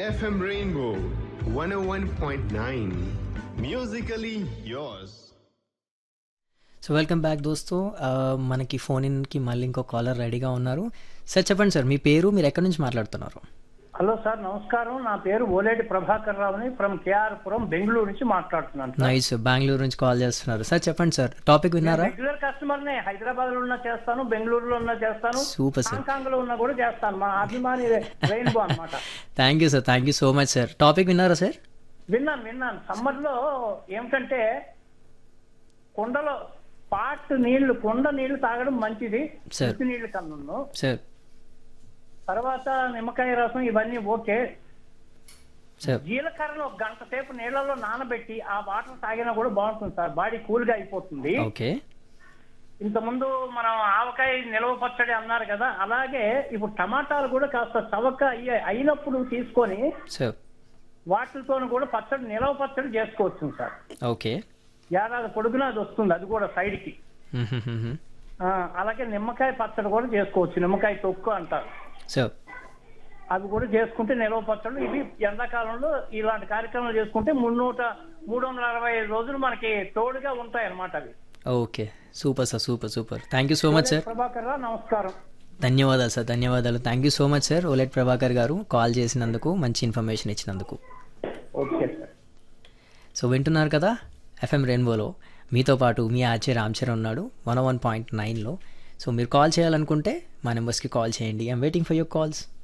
FM Rainbow 101.9. Musically yours. So welcome back దోస్తు ఆ, మనకి ఫోన్ ఇన్కి మళ్ళీ ఇంకో కాలర్ రెడీగా ఉన్నారు సార్ చెప్పండి సార్ మీ పేరు మీరు ఎక్కడి నుంచి మాట్లాడుతున్నారు హలో సార్ నమస్కారం నా పేరు ఓలేటి ప్రభాకర్ రావుని ఫ్రమ్ కేఆర్పురం బెంగళూరు నుంచి మాట్లాడుతున్నాను సార్ నైస్ బెంగళూరు నుంచి కాల్ చేస్తున్నారు సార్ చెప్పండి సార్ టాపిక్ విన్నారా రెగ్యులర్ కస్టమర్ నే హైదరాబాద్ లో ఉన్నా చేస్తాను బెంగళూరులో ఉన్నా చేస్తాను సూపర్ సార్ హాంకాంగ్ లో ఉన్నా కూడా చేస్తాను మా అభిమాని రెయిన్బో అన్నమాట thank you sir thank you so much sir topic విన్నారా సార్ విన్నాను విన్నాను సమ్మర్ లో ఏమిటంటే కుండలో పాట్ నీళ్లు కుండ నీళ్లు తాగడం మంచిది Sir. ఉత్తి నీళ్లు కన్ను సార్ తర్వాత నిమ్మకాయ రసం ఇవన్నీ ఓకే సార్ జీలకర్రను ఒక గంట సేపు నీళ్ళలో నానబెట్టి ఆ వాటర్ తాగినా కూడా బాగుంటుంది సార్ బాడీ కూల్ గా అయిపోతుంది ఓకే ఇంతకుముందు మనం ఆవకాయ నిలవ పచ్చడి అన్నారు కదా అలాగే ఇప్పుడు టమాటాలు కూడా కాస్త చవక అయ్యి అయినప్పుడు తీసుకొని సార్ వాటితో కూడా పచ్చడి నిలవ పచ్చడి చేసుకోవచ్చు సార్ ఓకే ఏడాది పొడుగునా అది వస్తుంది అది కూడా సైడ్ కి ఆ, అలాగే నిమ్మకాయ పచ్చడి కూడా చేసుకోవచ్చు నిమ్మకాయ తొక్కు అంటారు సార్ అవి కూడా చేసుకుంటే నిలవ పచ్చళ్ళు ఇవి ఎండాకాలంలో ఇలాంటి కార్యక్రమాలు చేసుకుంటే మున్నూట మూడు వందల అరవై ఐదు రోజులు మనకి తోడుగా ఉంటాయి అన్నమాట అవి okay super sir super super thank you so much sir Prabhakar Rao నమస్కారం ధన్యవాదాలు సార్ ధన్యవాదాలు thank you so much sir Oleti Prabhakar garu call చేసినందుకు మంచి ఇన్ఫర్మేషన్ ఇచ్చినందుకు ఓకే సార్ సో వింటున్నారు కదా ఎఫ్ఎం రెయిన్బోలో మీతో పాటు మీ ఆర్చే రామ్ చరణ్ ఉన్నాడు వన్ వన్ పాయింట్ నైన్లో సో మీరు కాల్ చేయాలనుకుంటే మా నెంబర్స్కి కాల్ చేయండి I'm waiting for your calls